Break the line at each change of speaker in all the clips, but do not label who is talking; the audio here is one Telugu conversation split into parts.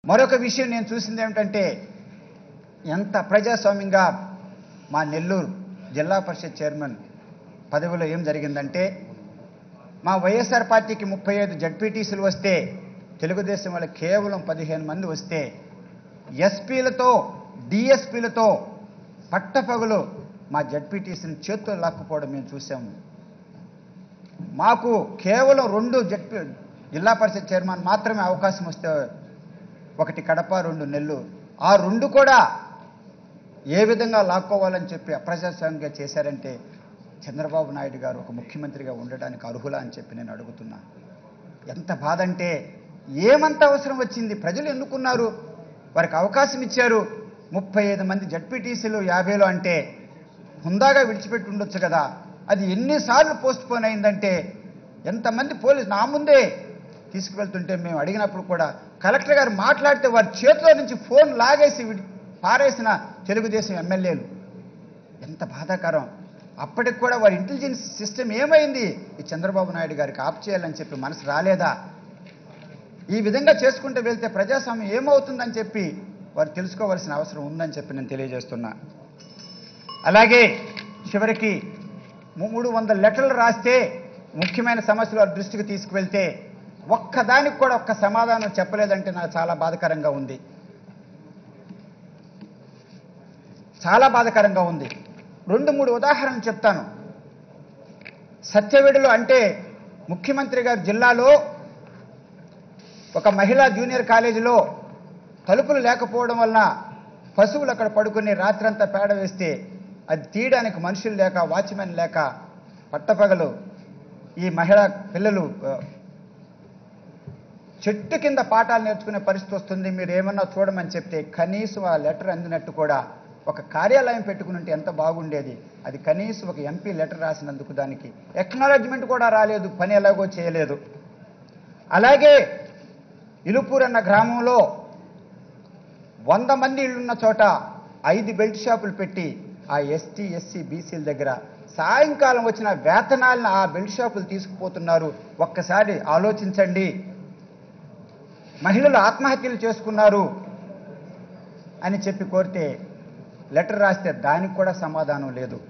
మరొక విషయం నేను చూసింది ఏమిటంటే ఎంత ప్రజాస్వామ్యంగా మా నెల్లూరు జిల్లా పరిషత్ చైర్మన్ పదవిలో ఏం జరిగిందంటే మా వైఎస్ఆర్ పార్టీకి ముప్పై ఐదు జడ్పీటీసీలు వస్తే తెలుగుదేశం వాళ్ళకి కేవలం పదిహేను మంది వస్తే ఎస్పీలతో డిఎస్పీలతో పట్టపగలు మా జడ్పీటీసీని చేతులు లాక్కుపోవడం మేము చూసాము మాకు కేవలం రెండు జడ్పీ జిల్లా పరిషత్ చైర్మన్ మాత్రమే అవకాశం వస్తే ఒకటి కడప రెండు నెల్లూరు ఆ రెండు కూడా ఏ విధంగా లాక్కోవాలని చెప్పి అప్రజాస్వామ్యంగా చేశారంటే చంద్రబాబు నాయుడు గారు ఒక ముఖ్యమంత్రిగా ఉండడానికి అర్హులా అని చెప్పి నేను అడుగుతున్నా ఎంత బాధ అంటే ఏమంత అవసరం వచ్చింది ప్రజలు ఎన్నుకున్నారు వారికి అవకాశం ఇచ్చారు ముప్పై ఐదు మంది జడ్పీటీసీలు యాభైలో అంటే హుందాగా విడిచిపెట్టి ఉండొచ్చు కదా అది ఎన్నిసార్లు పోస్ట్ పోన్ అయిందంటే ఎంతమంది పోలీసు నా ముందే తీసుకువెళ్తుంటే మేము అడిగినప్పుడు కూడా కలెక్టర్ గారు మాట్లాడితే వారి చేతిలో నుంచి ఫోన్ లాగేసి విడి పారేసిన తెలుగుదేశం ఎమ్మెల్యేలు ఎంత బాధాకరం అప్పటికి కూడా వారి ఇంటెలిజెన్స్ సిస్టమ్ ఏమైంది ఈ చంద్రబాబు నాయుడు గారికి ఆప్ చేయాలని చెప్పి మనసు రాలేదా ఈ విధంగా చేసుకుంటూ వెళ్తే ప్రజాస్వామ్యం ఏమవుతుందని చెప్పి వారు తెలుసుకోవాల్సిన అవసరం ఉందని చెప్పి నేను తెలియజేస్తున్నా అలాగే చివరికి మూడు వందల లెటర్లు రాస్తే ముఖ్యమైన సమస్యలు వారి దృష్టికి తీసుకువెళ్తే ఒక్కదానికి కూడా ఒక్క సమాధానం చెప్పలేదంటే నాకు చాలా బాధకరంగా ఉంది చాలా బాధకరంగా ఉంది రెండు మూడు ఉదాహరణలు చెప్తాను సత్యవేడులో అంటే ముఖ్యమంత్రి గారు జిల్లాలో ఒక మహిళా జూనియర్ కాలేజీలో తలుపులు లేకపోవడం వలన పశువులు అక్కడ పడుకుని రాత్రంతా పేడ వేస్తే అది తీయడానికి మనుషులు లేక వాచ్మెన్ లేక పట్టపగలు ఈ మహిళా పిల్లలు ఆ, చెట్టు కింద పాఠాలు నేర్చుకునే పరిస్థితి వస్తుంది మీరు ఏమన్నా చూడమని చెప్తే కనీసం ఆ లెటర్ అందినట్టు కూడా ఒక కార్యాలయం పెట్టుకుని ఉంటే ఎంత బాగుండేది అది కనీసం ఒక ఎంపీ లెటర్ రాసినందుకు దానికి ఎక్నాలజ్మెంట్ కూడా రాలేదు పని ఎలాగో చేయలేదు అలాగే ఇలుపూర్ అన్న గ్రామంలో వంద మంది ఇళ్ళున్న చోట ఐదు బెల్ట్ షాపులు పెట్టి ఆ ఎస్టీ ఎస్సీ బీసీల దగ్గర సాయంకాలం వచ్చిన వేతనాలను ఆ బెల్ట్ షాపులు తీసుకుపోతున్నారు ఒక్కసారి ఆలోచించండి మహిళలు ఆత్మహత్యలు చేసుకున్నారు అని చెప్పి కోరితే లెటర్ రాస్తే దానికి కూడా సమాధానం లేదు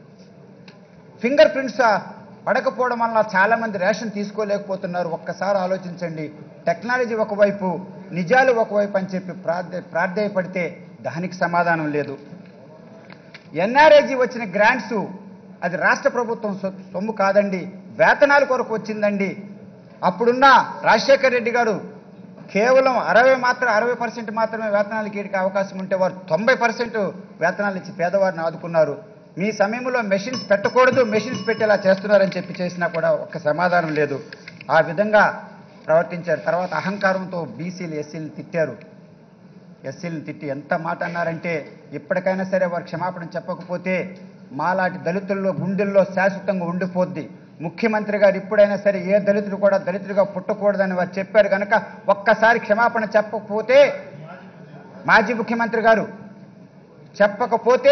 ఫింగర్ ప్రింట్స్ పడకపోవడం వల్ల చాలామంది రేషన్ తీసుకోలేకపోతున్నారు ఒక్కసారి ఆలోచించండి టెక్నాలజీ ఒకవైపు నిజాలు ఒకవైపు అని చెప్పి ప్రార్థ ప్రార్థయపడితే దానికి సమాధానం లేదు ఎన్ఆర్ఏజీ వచ్చిన గ్రాంట్స్ అది రాష్ట్ర ప్రభుత్వం సొ- సొమ్ము కాదండి వేతనాల కొరకు వచ్చిందండి అప్పుడున్న రాజశేఖర్ రెడ్డి గారు కేవలం అరవై మాత్రం అరవై పర్సెంట్ మాత్రమే వేతనాలు కీడికి అవకాశం ఉంటే వారు తొంభై పర్సెంట్ వేతనాలు ఇచ్చి పేదవారిని ఆదుకున్నారు మీ సమయంలో మెషిన్స్ పెట్టకూడదు మెషిన్స్ పెట్టేలా చేస్తున్నారని చెప్పి చేసినా కూడా ఒక్క సమాధానం లేదు ఆ విధంగా ప్రవర్తించారు తర్వాత అహంకారంతో బీసీలు ఎస్సీలు తిట్టారు ఎస్సీలను తిట్టి ఎంత మాట అన్నారంటే ఇప్పటికైనా సరే వారు క్షమాపణ చెప్పకపోతే మాలాంటి దళితుల్లో గుండెల్లో శాశ్వతంగా ఉండిపోద్ది ముఖ్యమంత్రి గారు ఇప్పుడైనా సరే ఏ దళితుడు కూడా దళితుడిగా పుట్టకూడదని వారు చెప్పారు కనుక ఒక్కసారి క్షమాపణ చెప్పకపోతే మాజీ ముఖ్యమంత్రి గారు చెప్పకపోతే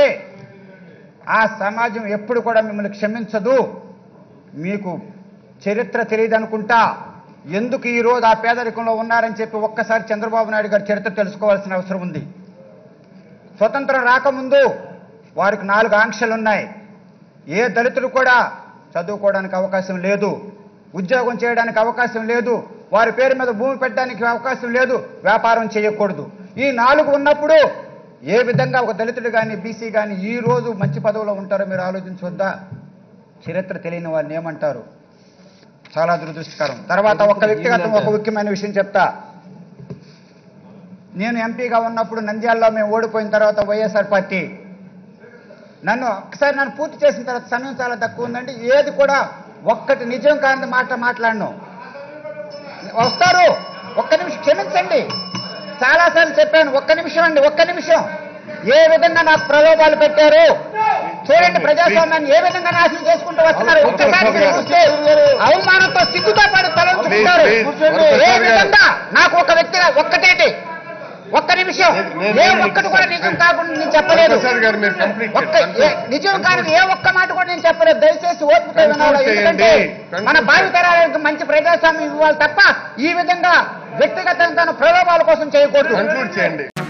ఆ సమాజం ఎప్పుడు కూడా మిమ్మల్ని క్షమించదు మీకు చరిత్ర తెలియదు అనుకుంటా ఎందుకు ఈ రోజు ఆ పేదరికంలో ఉన్నారని చెప్పి ఒక్కసారి చంద్రబాబు నాయుడు గారి చరిత్ర తెలుసుకోవాల్సిన అవసరం ఉంది స్వతంత్రం రాకముందు వారికి నాలుగు ఆంక్షలు ఉన్నాయి ఏ దళితుడు కూడా చదువుకోవడానికి అవకాశం లేదు ఉద్యోగం చేయడానికి అవకాశం లేదు వారి పేరు మీద భూమి పెట్టడానికి అవకాశం లేదు వ్యాపారం చేయకూడదు ఈ నాలుగు ఉన్నప్పుడు ఏ విధంగా ఒక దళితుడు కానీ బీసీ కానీ ఈ రోజు మంచి పదవిలో ఉంటారో మీరు ఆలోచించవద్దా చరిత్ర తెలియని వారిని ఏమంటారు చాలా దురదృష్టకరం తర్వాత ఒక వ్యక్తిగతం ఒక ముఖ్యమైన విషయం చెప్తా నేను ఎంపీగా ఉన్నప్పుడు నంద్యాలలో మేము ఓడిపోయిన తర్వాత వైఎస్ఆర్ పార్టీ నన్ను ఒకసారి నన్ను పూర్తి చేసిన తర్వాత సమయం చాలా తక్కువ ఉందండి ఏది కూడా ఒక్కటి నిజం కాని మాట మాట్లాడను వస్తారు ఒక్క నిమిషం క్షమించండి చాలాసార్లు చెప్పాను ఒక్క నిమిషం అండి ఒక్క నిమిషం ఏ విధంగా నాకు ప్రలోభాలు పెట్టారు చూడండి ప్రజాస్వామ్యాన్ని ఏ విధంగా నాశనం చేసుకుంటూ వస్తున్నారు ఒక్కసారి మీరు చూస్తే అవమానంతో సిగ్గుతో పాటు తలంచుకుంటారు
Please, please.
ఏ విధంగా నాకు ఒక వ్యక్తిగా ఒక్కటేటి ఒక్క నిమిషం
నేను-
ఏ
నేను
ఒక్కటి కూడా నిజం కాకుండా నేను చెప్పలేదు
ప్రసాద్ గారు మీరు complete
ఒక్క
చేయండి.
ఏ- నిజం కాదు ఏ ఒక్క మాట కూడా నేను చెప్పలేదు దయచేసి ఓపిక
Conclude
వినాలి ఎందుకంటే
చేయండి.
మన
Conclude
భావితరాలకు మంచి ప్రజాస్వామ్యం ఇవ్వాలి తప్ప ఈ విధంగా వ్యక్తిగతంగా ప్రలోభాల కోసం చేయకూడదు
కంక్లూడ్ చేయండి